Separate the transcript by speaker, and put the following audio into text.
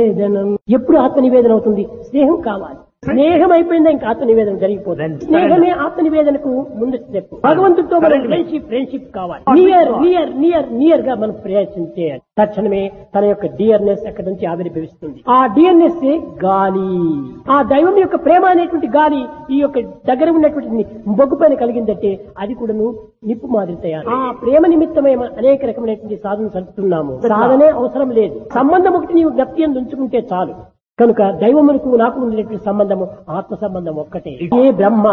Speaker 1: నివేదనం ఎప్పుడు ఆత్మ నివేదన అవుతుంది స్నేహం కావాలి స్నేహం అయిపోయిందా ఇంకా ఆత్మ నివేదన జరిగిపోతుంది స్నేహమే ఆత్మ నివేదనకు ముందు స్టెప్ భగవంతుడితో మనం ఫ్రెండ్షిప్ ఫ్రెండ్షిప్ కావాలి నియర్ నియర్ నియర్ నియర్ గా మనం ప్రయత్నం చేయాలి తక్షణమే తన యొక్క డియర్నెస్ అక్కడి నుంచి ఆవిర్భవిస్తుంది ఆ డియర్నెస్ గాలి ఆ దైవం యొక్క ప్రేమ అనేటువంటి గాలి ఈ యొక్క దగ్గర ఉన్నటువంటి బొగ్గు పైన కలిగిందంటే అది కూడాను నిప్పు మాదిరి తయారు ఆ ప్రేమ నిమిత్తమే అనేక రకమైనటువంటి సాధన సలుపుతున్నాము సాధనే అవసరం లేదు సంబంధం ఒకటి నీవు జ్ఞప్తి ఎందు ఉంచుకుంటే చాలు కనుక దైవమునకు నాకు ఉండేటువంటి సంబంధము ఆత్మ సంబంధం ఒక్కటే ఏ బ్రహ్మ